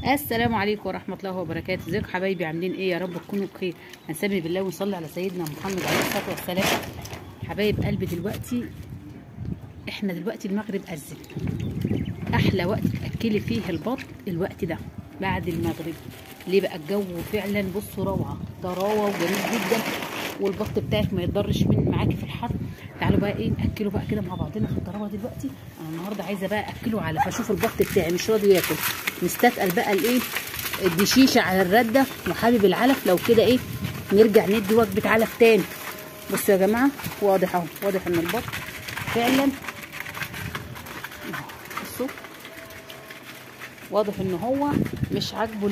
السلام عليكم ورحمة الله وبركاته ازيكم حبايبي عاملين ايه يا رب تكونوا بخير هنسمي بالله ونصلي على سيدنا محمد عليه الصلاة والسلام حبايب قلبي دلوقتي احنا دلوقتي المغرب أذن احلى وقت تاكلي فيه البط الوقت ده بعد المغرب ليه بقى الجو فعلا بصوا روعه ده روعه وجميل جدا والبط بتاعك ما يضرش من معاكي في الحر تعالوا بقى ايه ناكله بقى كده مع بعضنا في الطراوه دلوقتي انا النهارده عايزه بقى اكله على فاشوف البط بتاعي مش راضي ياكل مستثقل بقى الايه الدشيشه على الرده وحابب العلف لو كده ايه نرجع ندي وجبه علف تاني بصوا يا جماعه واضح اهو واضح ان البط فعلا بصوا واضح ان هو مش عاجبه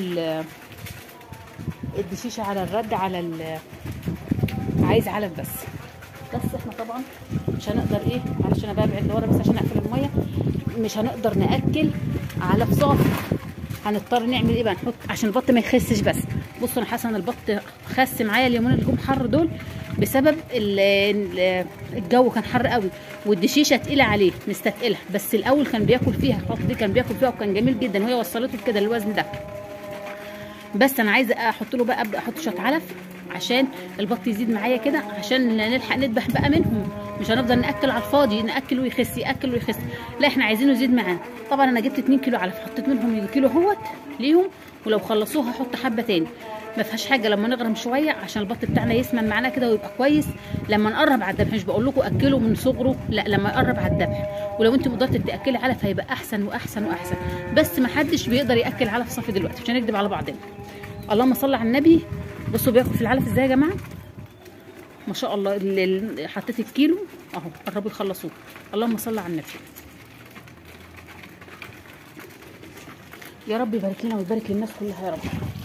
الدشيشه على الرد على ال عايز علف بس بس احنا طبعا مش هنقدر ايه معلش انا ببعد لورا بس عشان اقفل الميه مش هنقدر ناكل علف صافي هنضطر نعمل ايه بقى نحط عشان البط ما يخسش بس بصوا انا حاسه ان البط خس معايا اليومين اللي جم حر دول بسبب الجو كان حر قوي والدشيشه تقيله عليه مستثقله بس الاول كان بياكل فيها الفتره دي كان بياكل فيها وكان جميل جدا وهي وصلته كده الوزن ده بس انا عايزه احط له بقى ابدا احط شويه علف عشان البط يزيد معايا كده عشان نلحق نذبح بقى منهم مش هنفضل ناكل على الفاضي ناكل ويخس ياكل ويخس لا احنا عايزينه يزيد معانا طبعا انا جبت 2 كيلو علف حطيت منهم يجي كيلو اهوت ليهم ولو خلصوها هحط حبه تاني ما فيهاش حاجه لما نغرم شويه عشان البط بتاعنا يسمن معانا كده ويبقى كويس لما نقرب على الذبح مش بقول لكم اكلوا من صغره لا لما يقرب على الذبح ولو انت قدرت تاكلي علف هيبقى احسن واحسن واحسن بس ما حدش بيقدر ياكل علف صافي دلوقتي مش هنكدب على بعضنا اللهم صل على النبي بصوا بياكل في العلف ازاي يا جماعه ما شاء الله اللي حطيت الكيلو اهو قربوا يخلصوه اللهم صل على النبي يا رب يبارك لنا ويبارك للناس كلها يا رب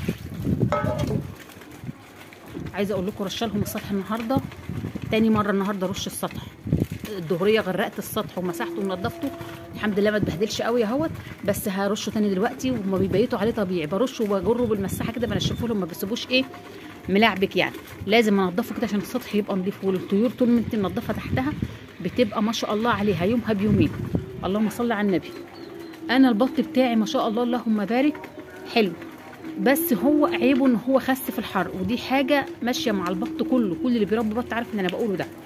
عايزه اقول لكم رشه لهم السطح النهارده تاني مره النهارده رش السطح الظهريه غرقت السطح ومسحته ونضفته الحمد لله ما اتبهدلش قوي اهوت بس هرشه تاني دلوقتي وما بيبيتوا عليه طبيعي برشه وبجره بالمساحه كده بنشفه لهم ما بسيبوش ايه ملعبك يعني لازم انضفه كده عشان السطح يبقى نضيف والطيور طول ما انت منضفه تحتها بتبقى ما شاء الله عليها يومها بيومين اللهم صل على النبي انا البط بتاعي ما شاء الله اللهم بارك حلو بس هو عيبه ان هو خس في الحر ودي حاجه ماشيه مع البط كله كل اللي بيربي بط عارف ان انا بقوله ده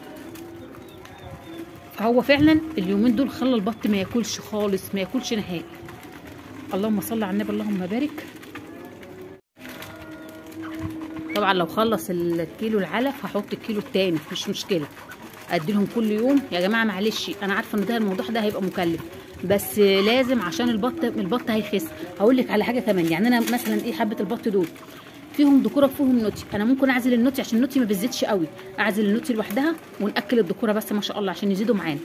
فهو فعلا اليومين دول خلى البط ما ياكلش خالص ما ياكلش نهائي اللهم صل على النبي اللهم بارك طبعا لو خلص الكيلو العلف هحط الكيلو التاني مش مشكله ادي لهم كل يوم يا جماعه معلش انا عارفه ان ده الموضوع ده هيبقى مكلف بس لازم عشان البط البط هيخس هقول لك على حاجه كمان يعني انا مثلا ايه حبه البط دول فيهم ذكوره فيهم نوتي انا ممكن اعزل النوتي عشان النوتي ما بتزيدش قوي اعزل النوتي لوحدها وناكل الذكوره بس ما شاء الله عشان يزيدوا معانا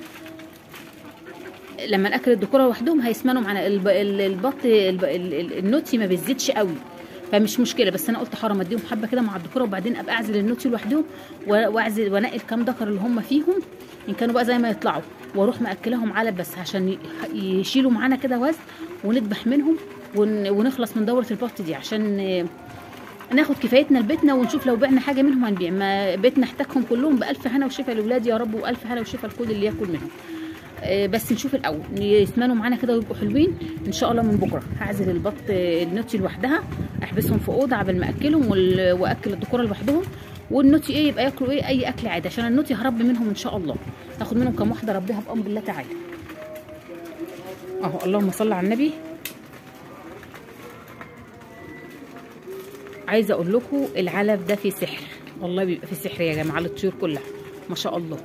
لما ناكل الذكوره لوحدهم هيسمنوا معانا البط النوتي ما بتزيدش قوي فمش مشكله بس انا قلت حرام اديهم حبه كده مع الذكوره وبعدين ابقى اعزل النوتي لوحدهم واعزل وانقي الكام ذكر اللي هم فيهم ان كانوا بقى زي ما يطلعوا واروح ماكلهم علب بس عشان يشيلوا معانا كده وزن ونذبح منهم ونخلص من دوره البط دي عشان ناخد كفايتنا لبيتنا ونشوف لو بعنا حاجه منهم هنبيع ما بيتنا احتاجهم كلهم بالف هنا وشفا لاولادي يا رب والف هنا وشفا لكل اللي ياكل منهم بس نشوف الاول يسمنوا معانا كده ويبقوا حلوين ان شاء الله من بكره هعزل البط النوتي لوحدها احبسهم في اوضه قبل ما اكلهم واكل الذكوره لوحدهم والنوتي ايه يبقى ياكلوا ايه اي اكل عادي عشان النوتي هربي منهم ان شاء الله هاخد منهم كام واحده اربيها بامر الله تعالى اهو اللهم صل على النبي عايزه اقول لكم العلف ده فيه سحر والله بيبقى فيه سحر يا جماعه للطيور كلها ما شاء الله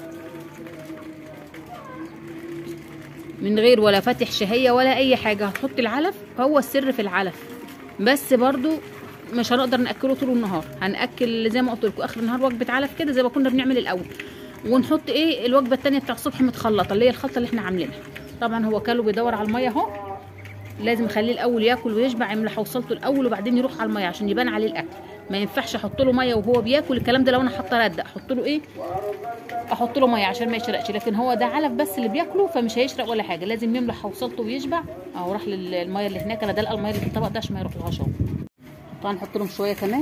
من غير ولا فاتح شهيه ولا اي حاجه هتحط العلف هو السر في العلف بس برضو مش هنقدر ناكله طول النهار هناكل زي ما قلت لكم اخر النهار وجبه علف كده زي ما كنا بنعمل الاول ونحط ايه الوجبه الثانيه بتاع الصبح متخلطه اللي هي الخلطه اللي احنا عاملينها طبعا هو كله بيدور على الميه اهو لازم اخليه الاول ياكل ويشبع يملى حوصلته الاول وبعدين يروح على الميه عشان يبان عليه الاكل ما ينفعش احط له ميه وهو بياكل الكلام ده لو انا حاطه رده احط له ايه احط له ميه عشان ما يشرقش لكن هو ده علف بس اللي بياكله فمش هيشرق ولا حاجه لازم يملى حوصلته ويشبع اهو راح للميه اللي هناك انا دلقه الميه اللي في الطبق ده عشان ما يروح لهاش طبعا نحط لهم شويه كمان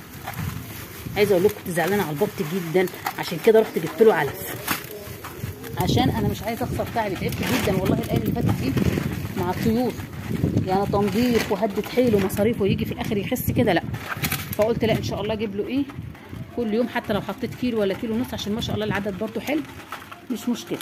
عايزه اقول لكم كنت زعلانه على البط جدا عشان كده رحت جبت له علف عشان انا مش عايزه اخسر تعبي تعبت جدا والله الايام اللي فاتت دي مع الطيور يعني تنظيف وهدة حيل ومصاريف ويجي في الاخر يخس كده لا فقلت لا ان شاء الله اجيب له ايه كل يوم حتى لو حطيت كيلو ولا كيلو ونص عشان ما شاء الله العدد برضو حلو مش مشكله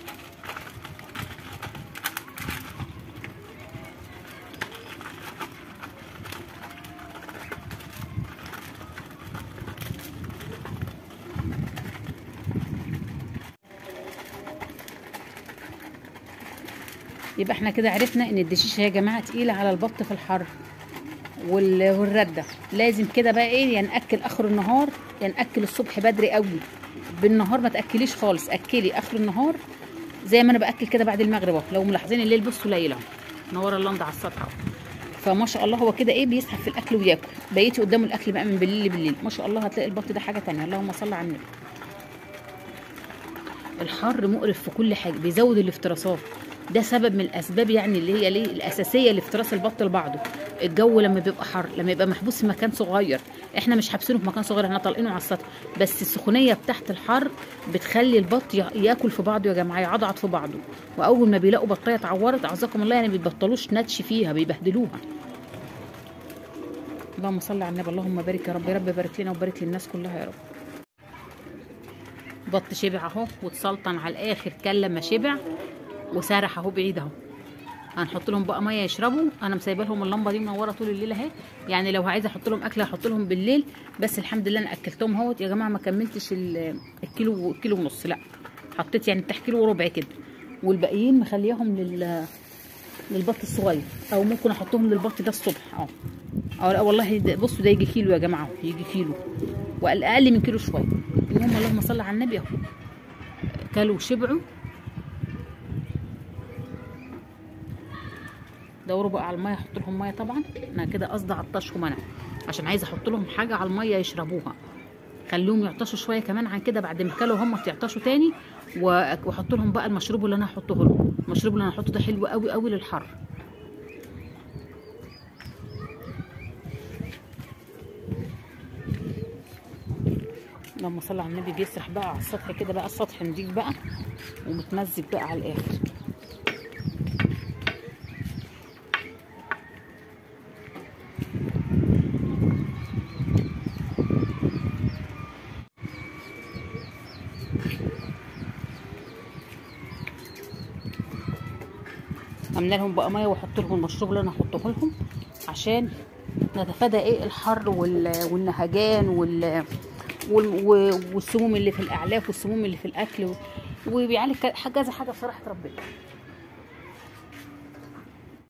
يبقى احنا كده عرفنا ان الدشيشه يا جماعه تقيله على البط في الحر وال- والرده لازم كده بقى ايه يا ناكل اخر النهار يا ناكل الصبح بدري قوي بالنهار ما تاكليش خالص اكلي اخر النهار زي ما انا باكل كده بعد المغرب اهو لو ملاحظين الليل بصوا ليل اهو نور اللندا على السطح اهو فما شاء الله هو كده ايه بيسحب في الاكل وياكل بقيتي قدامه الاكل بقى من بالليل لبالليل ما شاء الله هتلاقي البط ده حاجه تانية اللهم صل على النبي الحر مقرف في كل حاجه بيزود الافتراسات ده سبب من الاسباب يعني اللي هي ليه الاساسيه لافتراس البط لبعضه الجو لما بيبقى حر لما يبقى محبوس في مكان صغير احنا مش حابسينه في مكان صغير احنا طالقينه على السطح بس السخونيه بتاعت الحر بتخلي البط ي- ياكل في بعضه يا جماعه يعضعض في بعضه واول ما بيلاقوا بطايه اتعورت اعزكم الله يعني بيبطلوش نتش فيها بيبهدلوها اللهم صل على النبي اللهم بارك يا رب يا رب بارك لنا وبارك للناس كلها يا رب بط شبع اهو واتسلطن على الاخر كل لما شبع وسارح اهو بعيد اهو هنحط لهم بقى ميه يشربوا انا مسايبه لهم اللمبه دي منوره طول الليل اهي يعني لو عايزه احط لهم اكل هحط لهم بالليل بس الحمد لله انا اكلتهم اهوت يا جماعه ما كملتش ال- الكيلو الكيلو ونص لا حطيت يعني بتاع كيلو وربع كده والباقيين مخليهم لل للبط الصغير او ممكن احطهم للبط ده الصبح اه اه لا والله ده بصوا ده يجي كيلو يا جماعه يجي كيلو واقل من كيلو شويه المهم اللهم صل على النبي اهو كلوا وشبعوا دوروا بقى على الميه احط لهم ميه طبعا انا كده قصدي عطشهم انا عشان عايزه احط لهم حاجه على الميه يشربوها خليهم يعطشوا شويه كمان عن كده بعد ما كلوا هم يعطشوا تاني و- واحط لهم بقى المشروب اللي انا هحطه لهم المشروب اللي انا هحطه ده حلو قوي قوي للحر اللهم صل على النبي بيسرح بقى على السطح كده بقى السطح نضيف بقى ومتمزج بقى على الاخر عملنا لهم بقى ميه واحط لهم المشروب اللي انا هحطه لهم عشان نتفادى ايه الحر وال- والنهجان وال وال- و- والسموم اللي في الاعلاف والسموم اللي في الاكل و- وبيعالج ك- كذا حاجه بصراحه ربنا